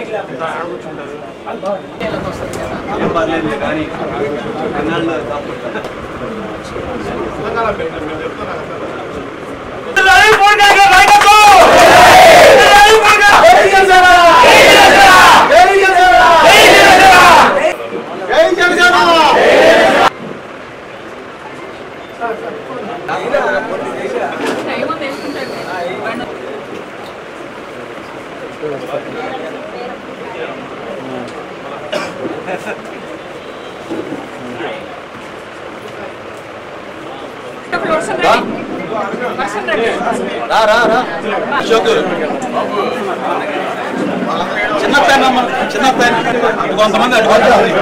ఏం పర్లేదు కానీ ఎన్నాళ్ళు కాకుండా రా రా రా అశోక్ చిన్న పెన్ అమ్మ చిన్న పెన్ కొంతమంది అటు పడుతుంది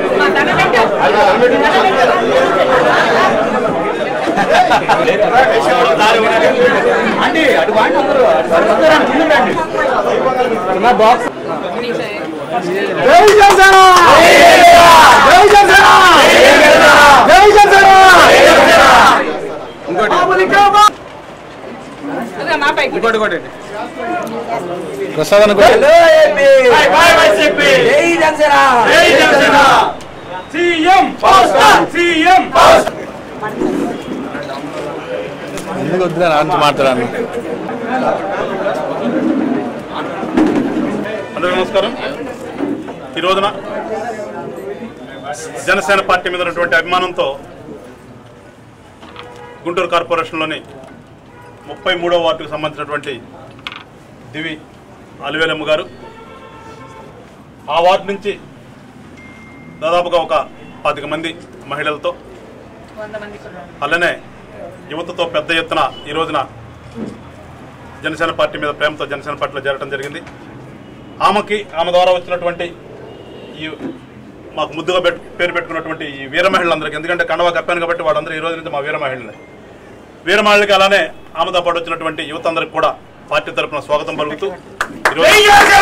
అండి అటు వాడి అందరూ నా బాక్స్ ఇంకోటి ఇంకోటి ప్రసాద్ అనుకో ఎందుకు వద్దులే అంత మాట్లాడాను అందరికీ నమస్కారం ఈ రోజున జనసేన పార్టీ మీద ఉన్నటువంటి అభిమానంతో గుంటూరు కార్పొరేషన్లోని ముప్పై మూడవ వార్డుకు సంబంధించినటువంటి దివి అలివేలమ్మ గారు ఆ వార్డు నుంచి దాదాపుగా ఒక పాతిక మంది మహిళలతో అలానే యువతతో పెద్ద ఎత్తున ఈ రోజున జనసేన పార్టీ మీద ప్రేమతో జనసేన పార్టీలో చేరడం జరిగింది ఆమెకి ఆమె ద్వారా వచ్చినటువంటి ఈ మాకు ముద్దుగా పెట్టు పేరు పెట్టుకున్నటువంటి ఈ వీర మహిళలందరికీ ఎందుకంటే కండవా కప్పాను కాబట్టి వాళ్ళందరూ ఈ రోజు నుంచి మా వీర మహిళలే వీర మహిళలకి అలానే ఆమెతో పాటు వచ్చినటువంటి యువత అందరికి కూడా పార్టీ తరఫున స్వాగతం పలుకుతూ ఈరోజు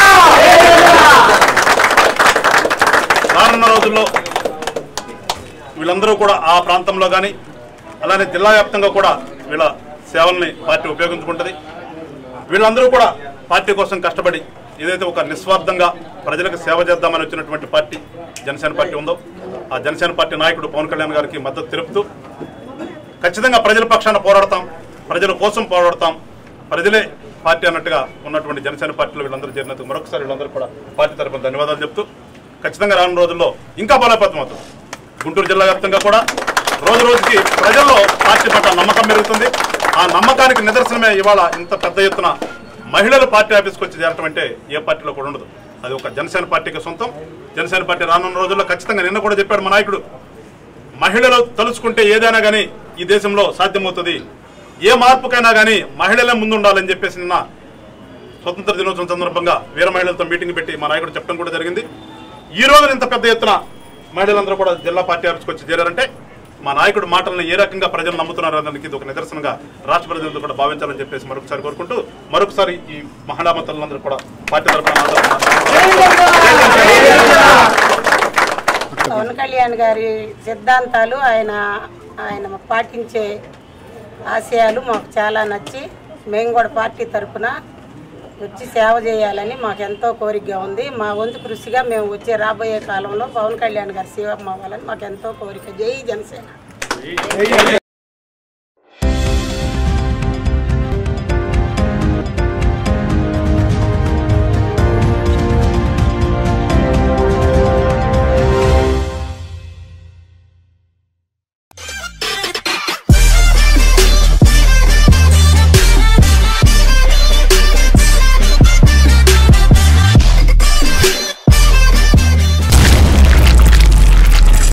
రానున్న రోజుల్లో వీళ్ళందరూ కూడా ఆ ప్రాంతంలో కానీ అలానే జిల్లా వ్యాప్తంగా కూడా వీళ్ళ సేవల్ని పార్టీ ఉపయోగించుకుంటుంది వీళ్ళందరూ కూడా పార్టీ కోసం కష్టపడి ఏదైతే ఒక నిస్వార్థంగా ప్రజలకు సేవ చేద్దామని వచ్చినటువంటి పార్టీ జనసేన పార్టీ ఉందో ఆ జనసేన పార్టీ నాయకుడు పవన్ కళ్యాణ్ గారికి మద్దతు తెలుపుతూ ఖచ్చితంగా ప్రజల పక్షాన పోరాడతాం ప్రజల కోసం పోరాడతాం ప్రజలే పార్టీ అన్నట్టుగా ఉన్నటువంటి జనసేన పార్టీలో వీళ్ళందరూ చేరినందుకు మరొకసారి వీళ్ళందరూ కూడా పార్టీ తరఫున ధన్యవాదాలు చెప్తూ ఖచ్చితంగా రానున్న రోజుల్లో ఇంకా బలోపేతం అవుతుంది గుంటూరు జిల్లా వ్యాప్తంగా కూడా రోజు రోజుకి ప్రజల్లో పార్టీ పట్ల నమ్మకం పెరుగుతుంది ఆ నమ్మకానికి నిదర్శనమే ఇవాళ ఇంత పెద్ద ఎత్తున మహిళలు పార్టీ ఆఫీస్కి వచ్చి చేరటం అంటే ఏ పార్టీలో కూడా ఉండదు అది ఒక జనసేన పార్టీకి సొంతం జనసేన పార్టీ రానున్న రోజుల్లో ఖచ్చితంగా నిన్న కూడా చెప్పాడు మా నాయకుడు మహిళలు తలుచుకుంటే ఏదైనా కానీ ఈ దేశంలో సాధ్యమవుతుంది ఏ మార్పుకైనా కానీ మహిళలే ముందుండాలని చెప్పేసి నిన్న స్వతంత్ర దినోత్సవం సందర్భంగా వీర మహిళలతో మీటింగ్ పెట్టి మా నాయకుడు చెప్పడం కూడా జరిగింది ఈ రోజు ఇంత పెద్ద ఎత్తున మహిళలందరూ కూడా జిల్లా పార్టీ ఆఫీస్కి వచ్చి చేరారంటే మా నాయకుడు మాటలను ఏ రకంగా ప్రజలు నమ్ముతున్నారు దానికి ఇది ఒక నిదర్శనంగా రాష్ట్ర ప్రజలందరూ కూడా భావించాలని చెప్పేసి మరొకసారి కోరుకుంటూ మరొకసారి ఈ మహిళా మతలందరూ కూడా పార్టీ తరఫున నా తరఫున పవన్ కళ్యాణ్ గారి సిద్ధాంతాలు ఆయన ఆయన పాటించే ఆశయాలు మాకు చాలా నచ్చి మేము కూడా పార్టీ తరఫున వచ్చి సేవ చేయాలని మాకు ఎంతో కోరికగా ఉంది మా వంతు కృషిగా మేము వచ్చే రాబోయే కాలంలో పవన్ కళ్యాణ్ గారి సేవ అవ్వాలని మాకు ఎంతో కోరిక జై జనసేన